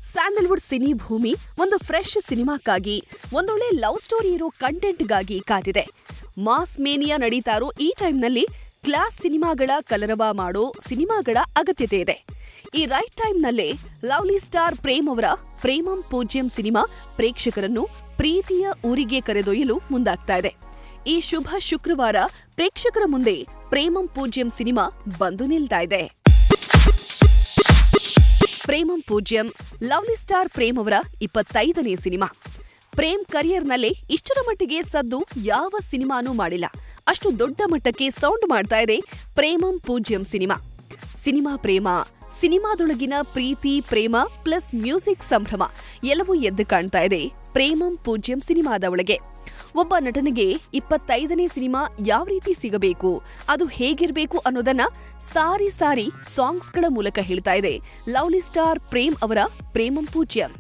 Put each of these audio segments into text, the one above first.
Sandalwood cine ಭೂಮಿ ಒಂದು fresh ಸಿನಿಮಾಕ್ಕಾಗಿ ಒಂದೊಳ್ಳೆ ಲವ್ ಸ್ಟೋರಿ ಇರೋ ಕಂಟೆಂಟ್ಗಾಗಿ ಕಾದಿದೆ ಮಾಸ್ ಮೇನಿಯಾ ನಡೀತಾ ಇರೋ ಈ ಟೈಮ್ನಲ್ಲಿ ಕ್ಲಾಸ್ ಸಿನಿಮಾಗಳ ಕಲರವ ಮಾಡೋ ಸಿನಿಮಾಗಳ ಅಗತ್ಯತೆ ಇದೆ ಈ ರೈಟ್ ಟೈಮ್ನಲ್ಲೇ ಲವ್ಲಿ ಸ್ಟಾರ್ ಪ್ರೇಮ್ ಅವರ ಪ್ರೇಮಂ ಪೂಜ್ಯಂ ಸಿನಿಮಾ ಪ್ರೇಕ್ಷಕರನ್ನು ಪ್ರೀತಿಯ ಊರಿಗೆ ಕರೆದೊಯ್ಯಲು ಮುಂದಾಗ್ತಾ ಇದೆ ಈ ಶುಭ ಶುಕ್ರವಾರ ಪ್ರೇಕ್ಷಕರ ಮುಂದೆ ಪ್ರೇಮಂ ಪೂಜ್ಯಂ ಸಿನಿಮಾ ಬಂದು ನಿಲ್ತಾ ಇದೆ ಪ್ರೇಮಂ ಪೂಜ್ಯಂ ಲವ್ಲಿ ಸ್ಟಾರ್ ಪ್ರೇಮ್ ಅವರ ಇಪ್ಪತ್ತೈದನೇ ಸಿನಿಮಾ ಪ್ರೇಮ್ ಕರಿಯರ್ನಲ್ಲೇ ಇಷ್ಟರ ಮಟ್ಟಿಗೆ ಸದ್ದು ಯಾವ ಸಿನಿಮಾನೂ ಮಾಡಿಲ್ಲ ಅಷ್ಟು ದೊಡ್ಡ ಮಟ್ಟಕ್ಕೆ ಸೌಂಡ್ ಮಾಡ್ತಾ ಇದೆ ಪ್ರೇಮಂ ಪೂಜ್ಯಂ ಸಿನಿಮಾ ಸಿನಿಮಾ ಪ್ರೇಮ ಸಿನಿಮಾದೊಳಗಿನ ಪ್ರೀತಿ ಪ್ರೇಮ ಪ್ಲಸ್ ಮ್ಯೂಸಿಕ್ ಸಂಭ್ರಮ ಎಲ್ಲವೂ ಎದ್ದು ಕಾಣ್ತಾ ಇದೆ ಪ್ರೇಮಂ ಪೂಜ್ಯಂ ಸಿನಿಮಾದ ಒಳಗೆ ಒಬ್ಬ ನಟನಿಗೆ ಇಪ್ಪತ್ತೈದನೇ ಸಿನಿಮಾ ಯಾವ ರೀತಿ ಸಿಗಬೇಕು ಅದು ಹೇಗಿರಬೇಕು ಅನ್ನೋದನ್ನ ಸಾರಿ ಸಾರಿ ಸಾಂಗ್ಸ್ಗಳ ಮೂಲಕ ಹೇಳ್ತಾ ಇದೆ ಲವ್ಲಿ ಸ್ಟಾರ್ ಪ್ರೇಮ್ ಅವರ ಪ್ರೇಮಂ ಪೂಜ್ಯಂ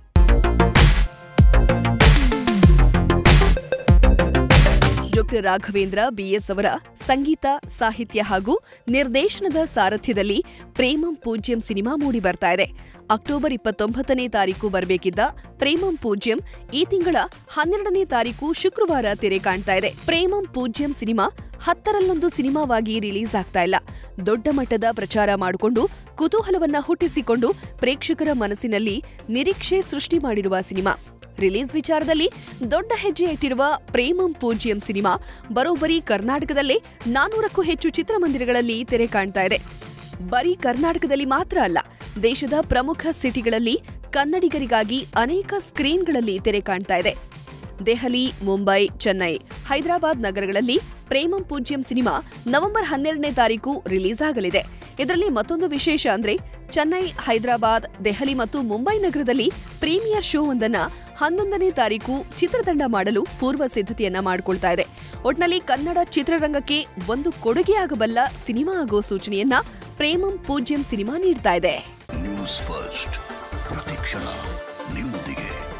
ಡಾಕ್ಟರ್ ರಾಘವೇಂದ್ರ ಬಿಎಸ್ ಅವರ ಸಂಗೀತ ಸಾಹಿತ್ಯ ಹಾಗೂ ನಿರ್ದೇಶನದ ಸಾರಥ್ಯದಲ್ಲಿ ಪ್ರೇಮಂ ಪೂಜ್ಯಂ ಸಿನಿಮಾ ಮೂಡಿ ಬರ್ತಾ ಇದೆ ಅಕ್ಟೋಬರ್ ಇಪ್ಪತ್ತೊಂಬತ್ತನೇ ತಾರೀಕು ಬರಬೇಕಿದ್ದ ಪ್ರೇಮಂ ಪೂಜ್ಯಂ ಈ ತಿಂಗಳ ಹನ್ನೆರಡನೇ ತಾರೀಕು ಶುಕ್ರವಾರ ತೆರೆ ಕಾಣ್ತಾ ಇದೆ ಪ್ರೇಮಂ ಪೂಜ್ಯಂ ಸಿನಿಮಾ ಹತ್ತರಲ್ಲೊಂದು ಸಿನಿಮಾವಾಗಿ ರಿಲೀಸ್ ಆಗ್ತಾ ಇಲ್ಲ ದೊಡ್ಡ ಮಟ್ಟದ ಪ್ರಚಾರ ಮಾಡಿಕೊಂಡು ಕುತೂಹಲವನ್ನ ಹುಟ್ಟಿಸಿಕೊಂಡು ಪ್ರೇಕ್ಷಕರ ಮನಸ್ಸಿನಲ್ಲಿ ನಿರೀಕ್ಷೆ ಸೃಷ್ಟಿ ಮಾಡಿರುವ ಸಿನಿಮಾ ರಿಲೀಸ್ ವಿಚಾರದಲ್ಲಿ ದೊಡ್ಡ ಹೆಜ್ಜೆ ಇಟ್ಟಿರುವ ಪ್ರೇಮಂ ಪೂಜ್ಯಂ ಸಿನಿಮಾ ಬರೋಬ್ಬರಿ ಕರ್ನಾಟಕದಲ್ಲೇ ನಾನೂರಕ್ಕೂ ಹೆಚ್ಚು ಚಿತ್ರಮಂದಿರಗಳಲ್ಲಿ ತೆರೆ ಕಾಣ್ತಾ ಇದೆ ಬರೀ ಕರ್ನಾಟಕದಲ್ಲಿ ಮಾತ್ರ ಅಲ್ಲ ದೇಶದ ಪ್ರಮುಖ ಸಿಟಿಗಳಲ್ಲಿ ಕನ್ನಡಿಗರಿಗಾಗಿ ಅನೇಕ ಸ್ಕ್ರೀನ್ಗಳಲ್ಲಿ ತೆರೆ ಕಾಣ್ತಾ ಇದೆ ದೆಹಲಿ ಮುಂಬೈ ಚೆನ್ನೈ ಹೈದರಾಬಾದ್ ನಗರಗಳಲ್ಲಿ ಪ್ರೇಮಂ ಪೂಜ್ಯಂ ಸಿನಿಮಾ ನವೆಂಬರ್ ಹನ್ನೆರಡನೇ ತಾರೀಕು ರಿಲೀಸ್ ಆಗಲಿದೆ ಇದರಲ್ಲಿ ಮತ್ತೊಂದು ವಿಶೇಷ ಅಂದ್ರೆ ಚೆನ್ನೈ ಹೈದರಾಬಾದ್ ದೆಹಲಿ ಮತ್ತು ಮುಂಬೈ ನಗರದಲ್ಲಿ ಪ್ರೀಮಿಯರ್ ಶೋ ಒಂದನ್ನ ಹನ್ನೊಂದನೇ ತಾರೀಕು ಚಿತ್ರತಂಡ ಮಾಡಲು ಪೂರ್ವ ಸಿದ್ಧತೆಯನ್ನ ಮಾಡಿಕೊಳ್ತಾ ಇದೆ ಒಟ್ನಲ್ಲಿ ಕನ್ನಡ ಚಿತ್ರರಂಗಕ್ಕೆ ಒಂದು ಕೊಡುಗೆಯಾಗಬಲ್ಲ ಸಿನಿಮಾ ಆಗೋ ಸೂಚನೆಯನ್ನ ಪ್ರೇಮಂ ಪೂಜ್ಯಂ ಸಿನಿಮಾ ನೀಡ್ತಾ ಇದೆ ನ್ಯೂಸ್ ಫಸ್ಟ್ ಪ್ರತಿಕ್ಷಣ ನಿಮ್ಮೊಂದಿಗೆ